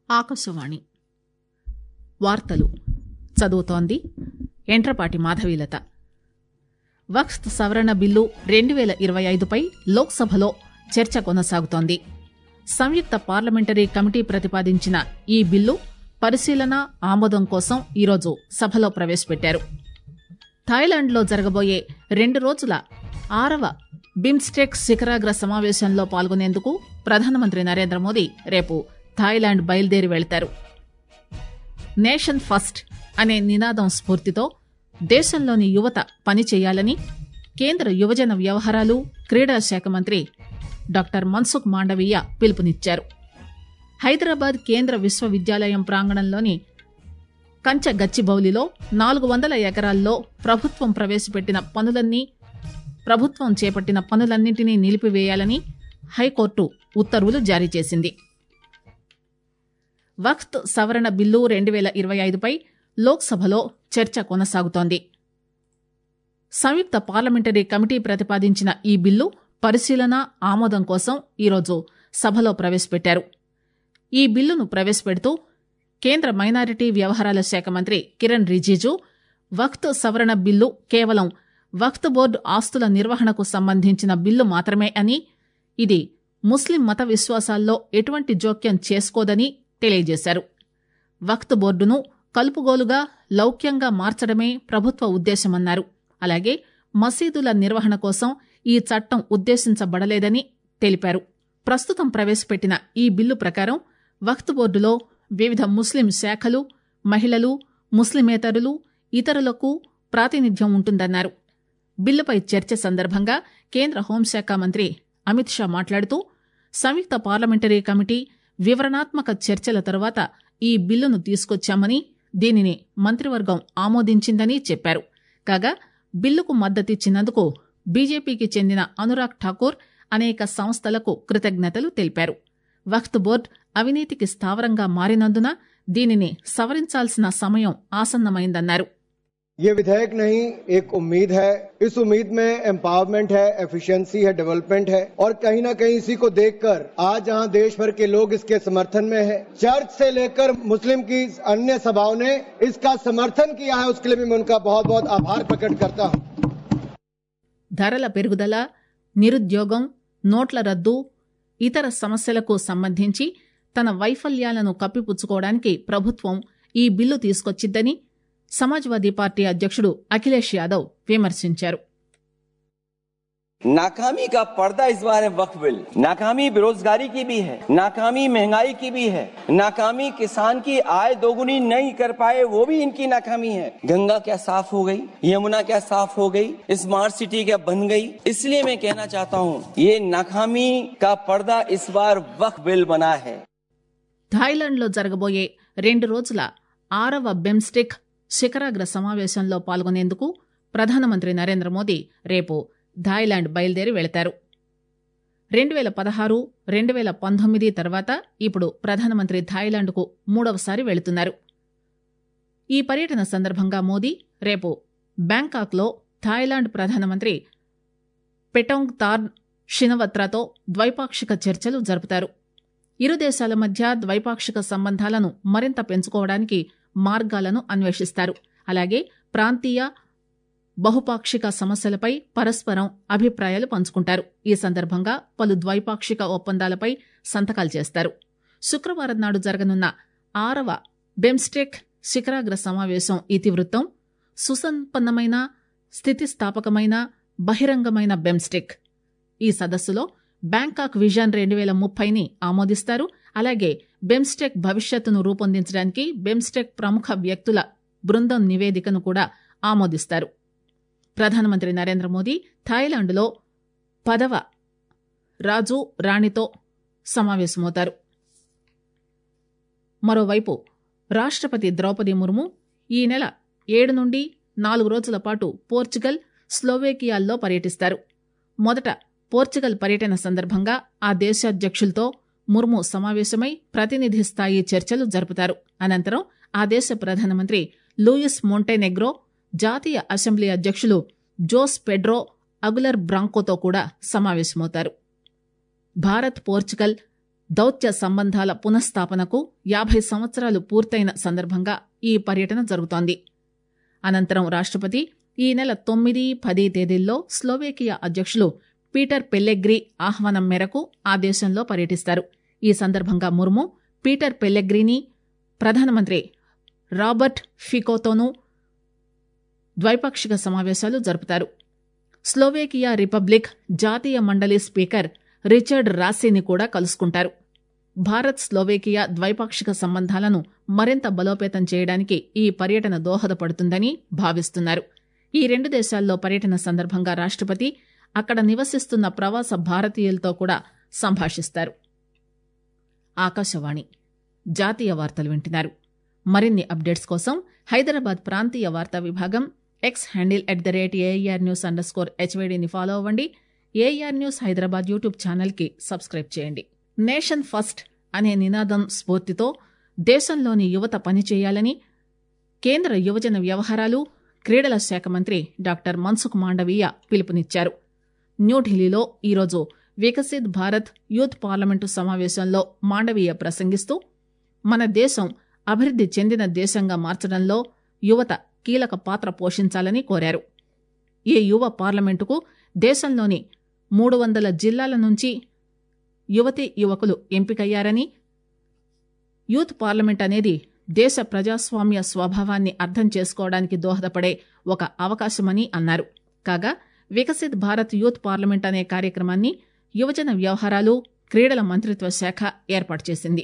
ఆకాశవాణి వార్తలు చదువుతోంది ఎంట్రపాటి మాధవీలత వక్ఫ్ సవరణ బిల్లు రెండు పేల ఇరవై ఐదుపై లోక్సభలో చర్చ కొనసాగుతోంది సంయుక్త పార్లమెంటరీ కమిటీ ప్రతిపాదించిన ఈ బిల్లు పరిశీలన ఆమోదం కోసం ఈరోజు సభలో ప్రవేశపెట్టారు థాయిలాండ్లో జరగబోయే రెండు రోజుల ఆరవ బిమ్స్టెక్ శిఖరాగ్ర సమావేశంలో పాల్గొనేందుకు ప్రధానమంత్రి నరేంద్ర మోదీ రేపు థాయిలాండ్ బయలుదేరి వెళతారు నేషన్ ఫస్ట్ అనే నినాదం స్ఫూర్తితో దేశంలోని యువత పనిచేయాలని కేంద్ర యువజన వ్యవహారాలు క్రీడా శాఖ మంత్రి డాక్టర్ మన్సుఖ్ మాండవీయ పిలుపునిచ్చారు హైదరాబాద్ కేంద్ర విశ్వవిద్యాలయం ప్రాంగణంలోని కంచ గచ్చిబౌలిలో నాలుగు వందల ఎకరాల్లో ప్రభుత్వం ప్రవేశపెట్టిన పనులన్నీ ప్రభుత్వం చేపట్టిన పనులన్నింటినీ నిలిపివేయాలని హైకోర్టు ఉత్తర్వులు జారీ చేసింది వక్ఫ్ సవరణ బిల్లు రెండు పేల ఇరవై ఐదుపై లోక్సభలో చర్చ కొనసాగుతోంది సంయుక్త పార్లమెంటరీ కమిటీ ప్రతిపాదించిన ఈ బిల్లు పరిశీలన ఆమోదం కోసం ఈరోజు సభలో ప్రవేశపెట్టారు ఈ బిల్లును ప్రవేశపెడుతూ కేంద్ర మైనారిటీ వ్యవహారాల శాఖ మంత్రి కిరణ్ రిజిజు వక్ఫ్ సవరణ బిల్లు కేవలం వక్ఫ్ బోర్డు ఆస్తుల నిర్వహణకు సంబంధించిన బిల్లు మాత్రమే అని ఇది ముస్లిం మత విశ్వాసాల్లో ఎటువంటి జోక్యం చేసుకోదని తెలియజేశారు వక్ఫ్ బోర్డును కలుపుగోలుగా లౌక్యంగా మార్చడమే ప్రభుత్వ ఉద్దేశమన్నారు అలాగే మసీదుల నిర్వహణ కోసం ఈ చట్టం ఉద్దేశించబడలేదని తెలిపారు ప్రస్తుతం ప్రవేశపెట్టిన ఈ బిల్లు ప్రకారం వక్ఫ్ బోర్డులో వివిధ ముస్లిం శాఖలు మహిళలు ముస్లిమేతరులు ఇతరులకు ప్రాతినిధ్యం ఉంటుందన్నారు బిల్లుపై చర్చ సందర్భంగా కేంద్ర హోంశాఖ మంత్రి అమిత్ షా మాట్లాడుతూ సంయుక్త పార్లమెంటరీ కమిటీ వివరణాత్మక చర్చల తర్వాత ఈ బిల్లును తీసుకొచ్చామని దీనిని మంత్రివర్గం ఆమోదించిందని చెప్పారు కాగా బిల్లుకు మద్దతిచ్చినందుకు బీజేపీకి చెందిన అనురాగ్ ఠాకూర్ అనేక సంస్థలకు కృతజ్ఞతలు తెలిపారు వక్ఫ్ బోర్డు అవినీతికి స్థావరంగా మారినందున దీనిని సవరించాల్సిన సమయం ఆసన్నమైందన్నారు ये विधेयक नहीं एक उम्मीद है इस उम्मीद में एम्पावरमेंट है एफिशिएंसी है डेवलपमेंट है और कहीं ना कहीं इसी को देखकर आज जहां देश भर के लोग इसके समर्थन में है चर्च से लेकर मुस्लिम की अन्य सभाओं ने इसका समर्थन किया है उसके लिए भी मैं उनका बहुत बहुत आभार प्रकट करता हूं ధరల పెరుగుదల నిరుద్యోగం నోట్ల రద్దు ఇతర సమస్యలకు సంబంధించి తన వైఫల్యాలను కప్పిపుచ్చుకోవడానికి ప్రభుత్వం ఈ బిల్లు తీసుకొచ్చిందని సమాజ్వాదీ పార్టీ అధ్యక్షుడు అఖిలేష్ యాదవ్ విమర్శించారు नाकामी का पर्दा इस बार है वक्फ बिल नाकामी बेरोजगारी की भी है नाकामी महंगाई की भी है नाकामी किसान की आय दोगुनी नहीं कर पाए वो भी इनकी नाकामी है गंगा क्या साफ हो गई यमुना क्या साफ हो गई स्मार्ट सिटी क्या बन गई इसलिए मैं कहना चाहता हूँ ये नाकामी का पर्दा इस बार वक्फ बिल बना है థాయిలాండ్లో జరగబోయే రెండు రోజుల ఆరవ బెమ్స్టెక్ శిఖరాగ్ర సమావేశంలో పాల్గొనేందుకు ప్రధానమంత్రి నరేంద్ర మోదీ రేపు థాయిలాండ్ బయలుదేరి వెళతారు రెండు వేల పదహారు రెండు వేల పంతొమ్మిది తర్వాత ఇప్పుడు ప్రధానమంత్రి థాయిలాండ్కు మూడవసారి వెళుతున్నారు ఈ పర్యటన సందర్భంగా మోదీ రేపు బ్యాంకాక్లో థాయిలాండ్ ప్రధానమంత్రి పెటోంగ్ తార్న్ షినవత్రాతో ద్వైపాక్షిక చర్చలు జరుపుతారు ఇరు దేశాల మధ్య ద్వైపాక్షిక సంబంధాలను మరింత పెంచుకోవడానికి మార్గాలను అన్వేషిస్తారు అలాగే ప్రాంతీయ బహుపాక్షిక సమస్యలపై పరస్పరం అభిప్రాయాలు పంచుకుంటారు ఈ సందర్భంగా పలు ద్వైపాక్షిక ఒప్పందాలపై సంతకాలు చేస్తారు శుక్రవారం నాడు జరగనున్న ఆరవ బెమ్స్టెక్ శిఖరాగ్ర సమావేశం ఇతివృత్తం సుసంపన్నమైన స్థితిస్థాపకమైన బహిరంగమైన బెమ్స్టెక్ ఈ సదస్సులో బ్యాంకాక్ విజన్ రెండు వేల ముప్పైని ఆమోదిస్తారు అలాగే బెమ్స్టెక్ భవిష్యత్తును రూపొందించడానికి బెమ్స్టెక్ ప్రముఖ వ్యక్తుల బృందం నివేదికను కూడా ఆమోదిస్తారు ప్రధానమంత్రి నరేంద్ర మోదీ థాయిలాండ్లో పదవ రాజు రాణితో సమావేశమవుతారు మరోవైపు రాష్టపతి ద్రౌపది ముర్ము ఈ నెల ఏడు నుండి నాలుగు రోజుల పాటు పోర్చుగల్ స్లోవేకియాల్లో పర్యటిస్తారు మొదట పోర్చుగల్ పర్యటన సందర్భంగా ఆ దేశాధ్యక్షులతో ముర్ము సమావేశమై ప్రతినిధి స్థాయి చర్చలు జరుపుతారు అనంతరం ఆ దేశ ప్రధానమంత్రి లూయిస్ మోంటెనెగ్రో జాతీయ అసెంబ్లీ అధ్యక్షులు జోస్ పెడ్రో అగులర్ బ్రాంకోతో కూడా సమావేశమవుతారు భారత్ పోర్చుగల్ దౌత్య సంబంధాల పునఃస్థాపనకు యాభై సంవత్సరాలు పూర్తయిన సందర్భంగా ఈ పర్యటన జరుగుతోంది అనంతరం రాష్టపతి ఈ నెల తొమ్మిది పది తేదీల్లో స్లోవేకియా అధ్యక్షులు పీటర్ పెల్లెగ్రీ ఆహ్వానం మేరకు ఆ దేశంలో పర్యటిస్తారు ఈ సందర్భంగా ముర్ము పీటర్ పెల్లెగ్రీని ప్రధానమంత్రి రాబర్ట్ ఫికోతోనూ ద్వైపాక్షిక సమావేశాలు జరుపుతారు స్లోవేకియా రిపబ్లిక్ జాతీయ మండలి స్పీకర్ రిచర్డ్ రాసీని కూడా కలుసుకుంటారు భారత్ స్లోవేకియా ద్వైపాక్షిక సంబంధాలను మరింత బలోపేతం చేయడానికి ఈ పర్యటన దోహదపడుతుందని భావిస్తున్నారు ఈ రెండు దేశాల్లో పర్యటన సందర్భంగా రాష్టపతి అక్కడ నివసిస్తున్న ప్రవాస భారతీయులతో కూడా సంభాషిస్తారు ఆకాశవాణి జాతీయ వార్తలు వింటున్నారు మరిన్ని అప్డేట్స్ కోసం హైదరాబాద్ ప్రాంతీయ వార్తా విభాగం X handle at the rate air news underscore హెచ్వైడీని ఫాలో అవ్వండి ఏఆర్ న్యూస్ హైదరాబాద్ యూట్యూబ్ ఛానల్కి సబ్స్క్రైబ్ చేయండి నేషన్ ఫస్ట్ అనే నినాదం స్ఫూర్తితో దేశంలోని యువత పనిచేయాలని కేంద్ర యువజన వ్యవహారాలు క్రీడల శాఖ మంత్రి డాక్టర్ మన్సుఖ్ మాండవీయ పిలుపునిచ్చారు న్యూఢిల్లీలో ఈరోజు వికసిత్ భారత్ యూత్ పార్లమెంటు సమావేశంలో మాండవీయ ప్రసంగిస్తూ మన దేశం అభివృద్ది చెందిన దేశంగా మార్చడంలో యువత కీలక పాత్ర పోషించాలని కోరారు ఈ యువ పార్లమెంటుకు దేశంలోని మూడు వందల జిల్లాల నుంచి యువతి యువకులు ఎంపికయ్యారని యూత్ పార్లమెంట్ అనేది దేశ ప్రజాస్వామ్య స్వభావాన్ని అర్థం చేసుకోవడానికి దోహదపడే ఒక అవకాశమని అన్నారు కాగా వికసిత్ భారత్ యూత్ పార్లమెంట్ అనే కార్యక్రమాన్ని యువజన వ్యవహారాలు క్రీడల మంత్రిత్వ శాఖ ఏర్పాటు చేసింది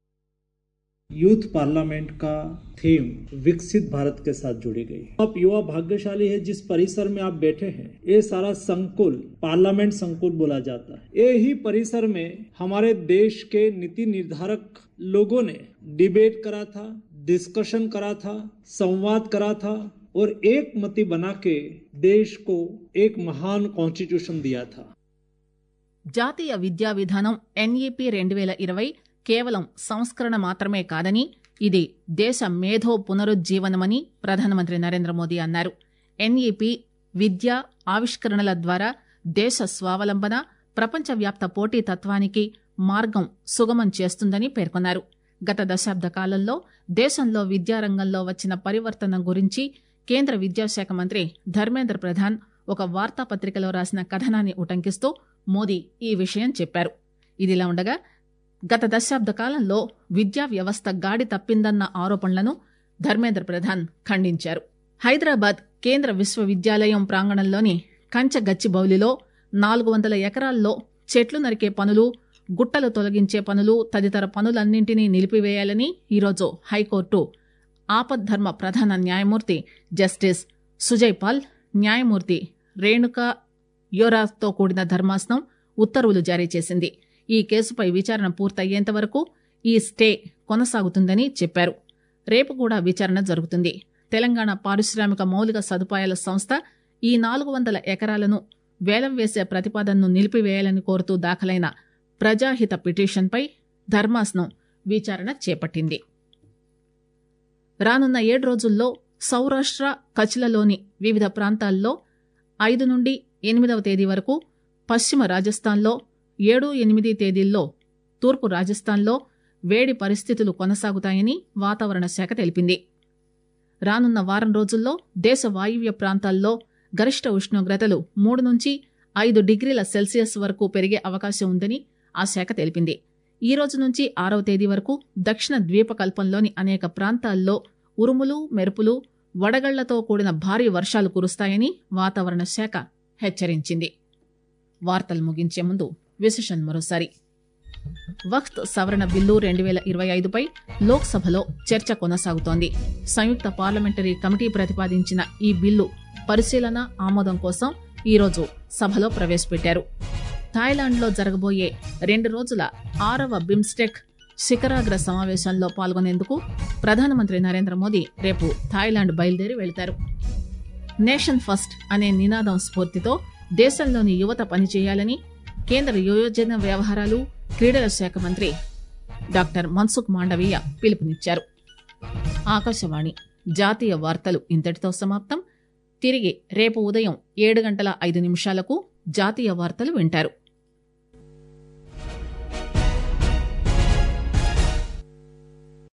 यूथ पार्लियामेंट का थीम विकसित भारत के साथ जुड़ी गई आप युवा भाग्यशाली है जिस परिसर में आप बैठे हैं ये सारा संकुल पार्लियामेंट संकुल बोला जाता है ये ही परिसर में हमारे देश के नीति निर्धारक लोगों ने डिबेट करा था डिस्कशन करा था संवाद करा था और एक मति बना के देश को एक महान कॉन्स्टिट्यूशन दिया था జాతీయ విద్యా విధానం ఎన్ఈపీ రెండు వేల ఇరవై కేవలం సంస్కరణ మాత్రమే కాదని ఇది దేశ మేధో పునరుజ్జీవనమని ప్రధానమంత్రి నరేంద్ర మోదీ అన్నారు ఎన్ఈపీ విద్య ఆవిష్కరణల ద్వారా దేశ స్వావలంబన ప్రపంచవ్యాప్త పోటీతత్వానికి మార్గం సుగమం చేస్తుందని పేర్కొన్నారు గత దశాబ్ద కాలంలో దేశంలో విద్యారంగంలో వచ్చిన పరివర్తన గురించి కేంద్ర విద్యాశాఖ మంత్రి ధర్మేంద్ర ప్రధాన్ ఒక వార్తాపత్రికలో రాసిన కథనాన్ని ఉటంకిస్తూ మోదీ ఈ విషయం చెప్పారు ఇదిలా ఉండగా గత దశాబ్ద కాలంలో విద్యా వ్యవస్థ గాడి తప్పిందన్న ఆరోపణలను ధర్మేంద్ర ప్రధాన్ ఖండించారు హైదరాబాద్ కేంద్ర విశ్వవిద్యాలయం ప్రాంగణంలోని కంచగచ్చిబౌలిలో నాలుగు వందల ఎకరాల్లో చెట్లు నరికే పనులు గుట్టలు తొలగించే పనులు తదితర పనులన్నింటినీ నిలిపివేయాలని ఈరోజు హైకోర్టు ఆపద్ధర్మ ప్రధాన న్యాయమూర్తి జస్టిస్ సుజయ్ పాల్ న్యాయమూర్తి రేణుకా యోరాతో కూడిన ధర్మాసనం ఉత్తర్వులు జారీ చేసింది ఈ కేసుపై విచారణ పూర్తయ్యేంత వరకు ఈ స్టే కొనసాగుతుందని చెప్పారు రేపు కూడా విచారణ జరుగుతుంది తెలంగాణ పారిశ్రామిక మౌలిక సదుపాయాల సంస్థ ఈ నాలుగు వందల ఎకరాలను వేలం వేసే ప్రతిపాదనను నిలిపివేయాలని కోరుతూ దాఖలైన ప్రజాహిత పిటిషన్పై ధర్మాసనం విచారణ చేపట్టింది రానున్న ఏడు రోజుల్లో సౌరాష్ట్ర కచ్లలోని వివిధ ప్రాంతాల్లో ఐదు నుండి ఎనిమిదవ తేదీ వరకు పశ్చిమ రాజస్థాన్లో ఏడు ఎనిమిది తేదీల్లో తూర్పు రాజస్థాన్లో వేడి పరిస్థితులు కొనసాగుతాయని వాతావరణ శాఖ తెలిపింది రానున్న వారం రోజుల్లో దేశ వాయువ్య ప్రాంతాల్లో గరిష్ట ఉష్ణోగ్రతలు మూడు నుంచి ఐదు డిగ్రీల సెల్సియస్ వరకు పెరిగే అవకాశం ఉందని ఆ శాఖ తెలిపింది ఈ రోజు నుంచి ఆరవ తేదీ వరకు దక్షిణ ద్వీపకల్పంలోని అనేక ప్రాంతాల్లో ఉరుములు మెరుపులు వడగళ్లతో కూడిన భారీ వర్షాలు కురుస్తాయని వాతావరణ శాఖ హెచ్చరించింది వార్తలు ముగించే ముందు విశేషం మరోసారి వక్త్ సవరణ బిల్లు రెండు వేల ఇరవై ఐదుపై లోక్సభలో చర్చ కొనసాగుతోంది సంయుక్త పార్లమెంటరీ కమిటీ ప్రతిపాదించిన ఈ బిల్లు పరిశీలన ఆమోదం కోసం ఈరోజు సభలో ప్రవేశపెట్టారు థాయిలాండ్లో జరగబోయే రెండు రోజుల ఆరవ బిమ్స్టెక్ శిఖరాగ్ర సమావేశంలో పాల్గొనేందుకు ప్రధానమంత్రి నరేంద్ర మోదీ రేపు థాయిలాండ్ బయలుదేరి వెళ్తారు నేషన్ ఫస్ట్ అనే నినాదం స్ఫూర్తితో దేశంలోని యువత పనిచేయాలని కేంద్ర యువజన వ్యవహారాలు క్రీడల శాఖ మంత్రి డాక్టర్ మన్సుఖ్ మాండవీయ పిలుపునిచ్చారు ఆకాశవాణి జాతీయ వార్తలు ఇంతటితో సమాప్తం తిరిగి రేపు ఉదయం ఏడు గంటల ఐదు నిమిషాలకు జాతీయ వార్తలు వింటారు